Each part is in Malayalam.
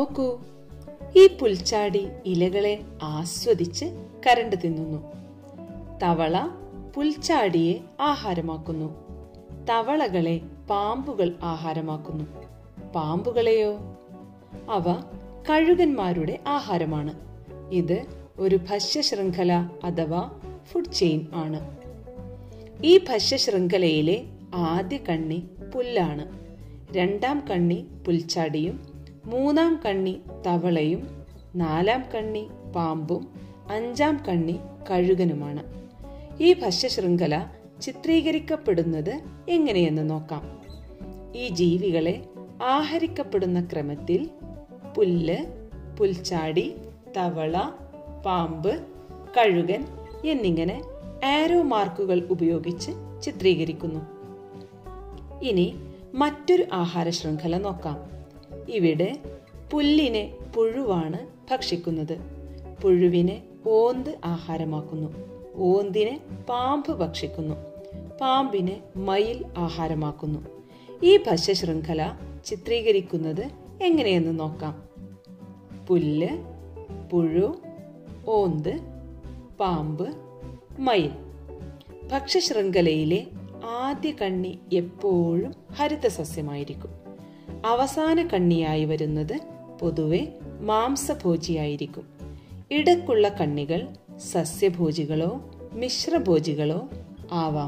നോക്കൂ ഈ പുൽച്ചാടി ഇലകളെ ആസ്വദിച്ച് കരണ്ട് തിന്നുന്നു തവള പുൽച്ചാടിയെ ആഹാരമാക്കുന്നു തവളകളെ പാമ്പുകൾ ആഹാരമാക്കുന്നു പാമ്പുകളെയോ അവ കഴുകന്മാരുടെ ആഹാരമാണ് ഇത് ഒരു ഭക്ഷ്യശൃംഖല അഥവാ ഫുഡ് ചെയിൻ ആണ് ഈ ഭക്ഷ്യശൃംഖലയിലെ ആദ്യ കണ്ണി പുല്ലാണ് രണ്ടാം കണ്ണി പുൽച്ചാടിയും മൂന്നാം കണ്ണി തവളയും നാലാം കണ്ണി പാമ്പും അഞ്ചാം കണ്ണി കഴുകനുമാണ് ഈ ഭക്ഷ്യശൃംഖല ചിത്രീകരിക്കപ്പെടുന്നത് എങ്ങനെയെന്ന് നോക്കാം ഈ ജീവികളെ ആഹരിക്കപ്പെടുന്ന ക്രമത്തിൽ പുല്ല് പുൽച്ചാടി തവള പാമ്പ് കഴുകൻ എന്നിങ്ങനെ ആരോ മാർക്കുകൾ ഉപയോഗിച്ച് ചിത്രീകരിക്കുന്നു ഇനി മറ്റൊരു ആഹാര ശൃംഖല നോക്കാം ഇവിടെ പുല്ലിനെ പുഴുവാണ് ഭക്ഷിക്കുന്നത് പുഴുവിനെ ഓന്ത് ആഹാരമാക്കുന്നു ഓന്തിനെ പാമ്പ് ഭക്ഷിക്കുന്നു പാമ്പിനെ മയിൽ ആഹാരമാക്കുന്നു ഈ ഭക്ഷ്യശൃംഖല ചിത്രീകരിക്കുന്നത് എങ്ങനെയെന്ന് നോക്കാം പുല്ല് പുഴു ഓന്ത് പാമ്പ് മയിൽ ഭക്ഷ്യശൃംഖലയിലെ ആദ്യ കണ്ണി എപ്പോഴും ഹരിതസസ്യമായിരിക്കും അവസാന കണ്ണിയായി വരുന്നത് പൊതുവെ മാംസഭോജിയായിരിക്കും ഇടക്കുള്ള കണ്ണികൾ സസ്യഭോജികളോ മിശ്രഭോജികളോ ആവാം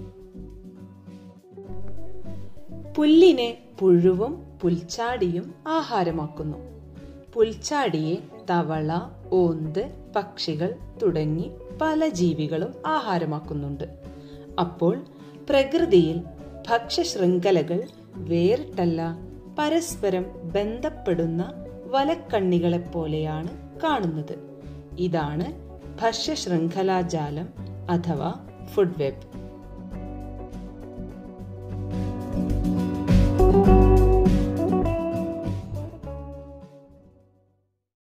പുല്ലിനെ പുഴുവും പുൽച്ചാടിയും ആഹാരമാക്കുന്നു പുൽച്ചാടിയെ തവള ഓന്ത് പക്ഷികൾ തുടങ്ങി പല ജീവികളും ആഹാരമാക്കുന്നുണ്ട് അപ്പോൾ പ്രകൃതിയിൽ ഭക്ഷ്യശൃംഖലകൾ വേറിട്ടല്ല പരസ്പരം ബന്ധപ്പെടുന്ന വലക്കണ്ണികളെപ്പോലെയാണ് കാണുന്നത് ഇതാണ് ഭക്ഷ്യശൃംഖലാജാലം അഥവാ ഫുഡ് വെബ്